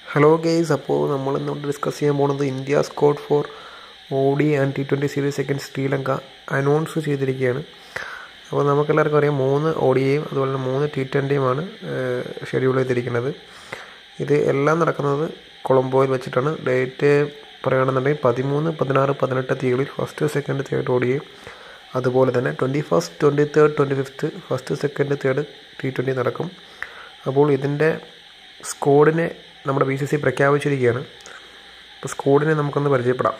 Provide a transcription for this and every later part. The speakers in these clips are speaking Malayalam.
ഹലോ ഗെയ്സ് അപ്പോൾ നമ്മൾ ഇന്നുകൊണ്ട് ഡിസ്കസ് ചെയ്യാൻ പോകുന്നത് India squad for O D and T twenty series against Sri Lanka announce ചെയ്തിരിക്കുകയാണ് അപ്പോൾ നമുക്കെല്ലാവർക്കും അറിയാം മൂന്ന് ഒ ഡിയെയും അതുപോലെ തന്നെ മൂന്ന് ടി ട്വൻ്റിയുമാണ് ഷെഡ്യൂൾ ചെയ്തിരിക്കുന്നത് ഇത് എല്ലാം നടക്കുന്നത് കൊളംബോയിൽ വെച്ചിട്ടാണ് ഡേറ്റ് പറയുകയാണെന്നുണ്ടെങ്കിൽ പതിമൂന്ന് പതിനാറ് പതിനെട്ട് തീയതികളിൽ ഫസ്റ്റ് സെക്കൻഡ് തേർഡ് ഒ ഡിയും അതുപോലെ തന്നെ twenty first twenty third twenty fifth first second third T twenty നടക്കും അപ്പോൾ ഇതിൻ്റെ സ്കോഡിനെ നമ്മുടെ ബി സി സി പ്രഖ്യാപിച്ചിരിക്കുകയാണ് അപ്പോൾ സ്കോഡിനെ നമുക്കൊന്ന് പരിചയപ്പെടാം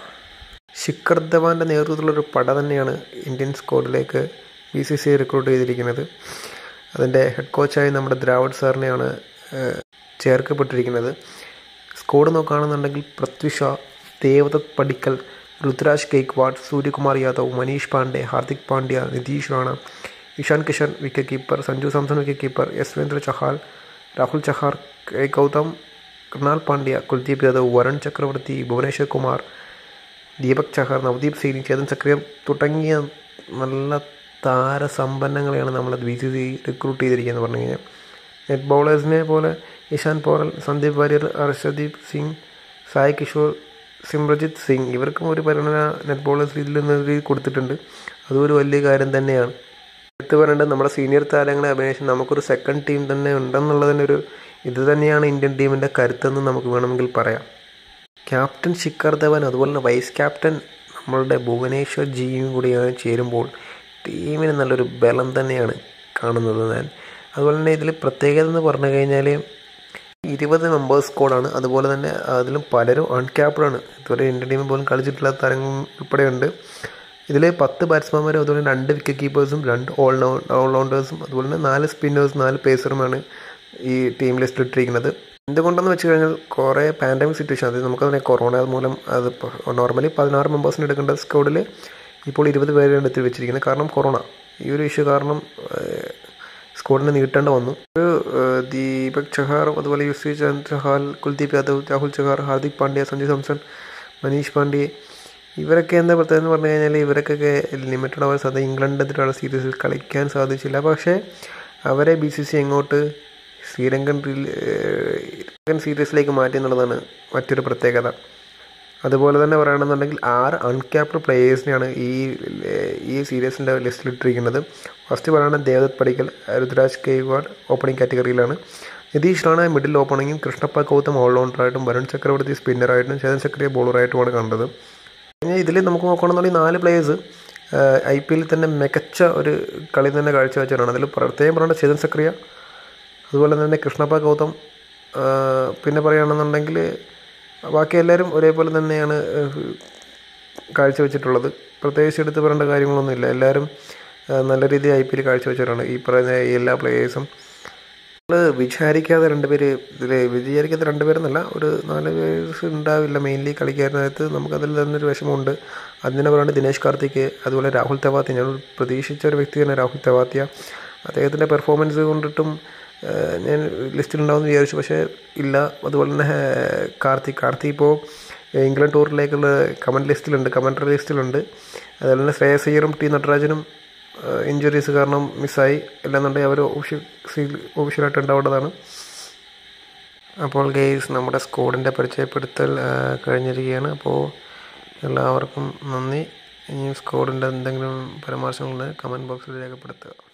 ശിഖർ ധവാൻ്റെ നേതൃത്വത്തിലുള്ളൊരു പട തന്നെയാണ് ഇന്ത്യൻ സ്കോഡിലേക്ക് ബി സി സി റിക്രൂട്ട് ചെയ്തിരിക്കുന്നത് അതിൻ്റെ ഹെഡ് കോച്ചായി നമ്മുടെ ദ്രാവിഡ് സാറിനെയാണ് ചേർക്കപ്പെട്ടിരിക്കുന്നത് സ്കോഡ് നോക്കുകയാണെന്നുണ്ടെങ്കിൽ Prithvi Shaw Devdutt Padikkal Ruturaj Gaikwad Suryakumar Yadav Manish Pandey Hardik Pandya Nitish Rana Ishan Kishan wicket keeper Sanju Samson wicket keeper Yuzvendra Chahal Rahul Chahar K Gowtham Krunal Pandya Kuldeep Yadav Varun Chakravarthy Bhuvneshwar Kumar Deepak Chahar Navdeep സൈനി ചേതൻ ചക്രിയ തുടങ്ങിയ നല്ല താരസമ്പന്നങ്ങളെയാണ് നമ്മൾ ബി സി സി റിക്രൂട്ട് ചെയ്തിരിക്കുന്നത് പറഞ്ഞു കഴിഞ്ഞാൽ നെറ്റ് ബൗളേഴ്സിനെ പോലെ ഇഷാൻ പോറൽ സന്ദീപ് വാര്യർ ഹർഷദീപ് സിംഗ് സായ് കിഷോർ സിമ്രജിത്ത് സിംഗ് ഇവർക്കും ഒരു പരിഗണന നെറ്റ് ബോളേഴ്സ് ഇതിൽ നിന്ന് കൊടുത്തിട്ടുണ്ട് അതും ഒരു വലിയ കാര്യം തന്നെയാണ് എടുത്തു പറയേണ്ടത് നമ്മുടെ സീനിയർ താരങ്ങളെ അപേക്ഷിച്ച് നമുക്കൊരു സെക്കൻഡ് ടീം തന്നെ ഉണ്ടെന്നുള്ളതിൻ്റെ ഒരു ഇത് തന്നെയാണ് ഇന്ത്യൻ ടീമിൻ്റെ കരുത്തെന്ന് നമുക്ക് വേണമെങ്കിൽ പറയാം ക്യാപ്റ്റൻ ശിഖർ ധവൻ അതുപോലെ തന്നെ വൈസ് ക്യാപ്റ്റൻ നമ്മളുടെ ഭുവനേശ്വർ ജിയും കൂടിയാണ് ചേരുമ്പോൾ ടീമിന് നല്ലൊരു ബലം തന്നെയാണ് കാണുന്നത് ഞാൻ അതുപോലെ തന്നെ ഇതിൽ പ്രത്യേകത എന്ന് പറഞ്ഞു കഴിഞ്ഞാൽ ഇരുപത് മെമ്പേഴ്സ് സ്കോഡാണ് അതുപോലെ തന്നെ അതിലും പലരും അൺക്യാപ്ഡാണ് ഇതുവരെ ഇന്ത്യൻ ടീമിൽ പോലും കളിച്ചിട്ടുള്ള താരങ്ങൾ ഉൾപ്പെടെയുണ്ട് ഇതിൽ പത്ത് ബാറ്റ്സ്മാൻമാരും അതുപോലെ രണ്ട് വിക്കറ്റ് കീപ്പേഴ്സും രണ്ട് ഓൾ ഓൾറൗണ്ടേഴ്സും അതുപോലെ തന്നെ നാല് സ്പിന്നേഴ്സ് നാല് പേസറുമാണ് ഈ ടീം ലിസ്റ്റിൽ ഇട്ടിരിക്കുന്നത് എന്തുകൊണ്ടെന്ന് വെച്ച് കഴിഞ്ഞാൽ കുറേ പാൻഡമിക് സിറ്റുവേഷൻ അത് നമുക്കതിനെ കൊറോണ മൂലം അത് നോർമലി പതിനാറ് മെമ്പേഴ്സിന് എടുക്കേണ്ട സ്കോഡിൽ ഇപ്പോൾ ഇരുപത് പേരാണ് എത്തി വെച്ചിരിക്കുന്നത് കാരണം കൊറോണ ഈ ഒരു ഇഷ്യൂ കാരണം സ്കോഡിനെ നീട്ടേണ്ട വന്നു ഒരു ദീപക് ചഹാർ അതുപോലെ യുസ്വി ചന്ദ് ചഹാൽ കുൽദീപ് യാദവ് രാഹുൽ ചഹാർ ഹാർദിക് പാണ്ഡ്യ സഞ്ജു സാംസൺ മനീഷ് പാണ്ഡെ ഇവരൊക്കെ എന്താ പ്രത്യേകത എന്ന് പറഞ്ഞു കഴിഞ്ഞാൽ ഇവരൊക്കെ ലിമിറ്റഡ് അവർ സാധ്യത ഇംഗ്ലണ്ടിലുള്ള സീരീസിൽ കളിക്കാൻ സാധിച്ചില്ല പക്ഷേ അവരെ ബി സി സി എങ്ങോട്ട് ശ്രീലങ്കൻ ശ്രീലങ്കൻ സീരീസിലേക്ക് മാറ്റി എന്നുള്ളതാണ് മറ്റൊരു പ്രത്യേകത അതുപോലെ തന്നെ പറയുകയാണെന്നുണ്ടെങ്കിൽ ആറ് അൺക്യാപ്ഡ് പ്ലേയേഴ്സിനെയാണ് ഈ ഈ സീരീസിൻ്റെ ലിസ്റ്റിലിട്ടിരിക്കുന്നത് ഫസ്റ്റ് പറയുന്നത് ദേവദത്ത് പടിക്കൽ രുദ്രാജ് കെയ്വാഡ് ഓപ്പണിംഗ് കാറ്റഗറിയിലാണ് നിതീഷ് റാണ മിഡിൽ ഓപ്പണിങ്ങും കൃഷ്ണപ്പ ഗൗതം ഓൾറൗണ്ടറായിട്ടും വരുൺ ചക്രവർത്തി സ്പിന്നറായിട്ടും ചേതൻ ചക്രിയ ബോളറായിട്ടുമാണ് കണ്ടത് ഇതിൽ നമുക്ക് നോക്കുകയാണെന്നുണ്ടെങ്കിൽ നാല് പ്ലേയേഴ്സ് ഐ പി എല്ലിൽ തന്നെ മികച്ച ഒരു കളി തന്നെ കാഴ്ചവെച്ചവരാണ് അതിൽ പ്രത്യേകം പറയേണ്ട ചേതൻ ചക്രിയ അതുപോലെ തന്നെ കൃഷ്ണപ്പ ഗൗതം പിന്നെ പറയുകയാണെന്നുണ്ടെങ്കിൽ ബാക്കി എല്ലാവരും ഒരേപോലെ തന്നെയാണ് കാഴ്ചവെച്ചിട്ടുള്ളത് പ്രത്യേകിച്ച് എടുത്ത് പറയേണ്ട കാര്യങ്ങളൊന്നുമില്ല എല്ലാവരും നല്ല രീതിയിൽ ഐ പി എൽ കാഴ്ചവെച്ചവരാണ് ഈ പറയുന്ന എല്ലാ പ്ലേയേഴ്സും നമ്മൾ വിചാരിക്കാതെ രണ്ടുപേര് ഇതിൽ വിചാരിക്കാത്ത രണ്ടുപേരെന്നല്ല ഒരു നാല് പേഴ്സ് ഉണ്ടാവില്ല മെയിൻലി കളിക്കാനായിട്ട് നമുക്കതിൽ തന്നെ ഒരു വിഷമമുണ്ട് അതിനെ പറയുന്നത് ദിനേശ് കാർത്തിക് അതുപോലെ രാഹുൽ തെവാത്യ ഞാൻ പ്രതീക്ഷിച്ച ഒരു വ്യക്തി തന്നെ രാഹുൽ തെവാത്യ അദ്ദേഹത്തിൻ്റെ പെർഫോമൻസ് കൊണ്ടിട്ടും ഞാൻ ലിസ്റ്റിലുണ്ടാവുമെന്ന് വിചാരിച്ചു പക്ഷേ ഇല്ല അതുപോലെ തന്നെ കാർത്തിക് കാർത്തിക് ഇപ്പോൾ ഇംഗ്ലണ്ട് ടൂറിലേക്കുള്ള കമൻറ്റ് ലിസ്റ്റിലുണ്ട് കമൻറ്ററി ലിസ്റ്റിലുണ്ട് അതുപോലെ തന്നെ ശ്രേയസ് അയ്യറും ടി നടരാജനും ഇഞ്ചുറീസ് കാരണം മിസ്സായി അല്ലാന്നുണ്ടെങ്കിൽ അവർ ഒഫീഷ്യൽ ഒഫീഷ്യലായിട്ട് ഉണ്ടാവേണ്ടതാണ് അപ്പോൾ ഗെയ്സ് നമ്മുടെ സ്കോഡിൻ്റെ പരിചയപ്പെടുത്തൽ കഴിഞ്ഞിരിക്കുകയാണ് അപ്പോൾ എല്ലാവർക്കും നന്ദി ഇനിയും സ്കോഡിൻ്റെ എന്തെങ്കിലും പരാമർശങ്ങളുണ്ടെങ്കിൽ കമൻറ്റ് ബോക്സിൽ രേഖപ്പെടുത്തുക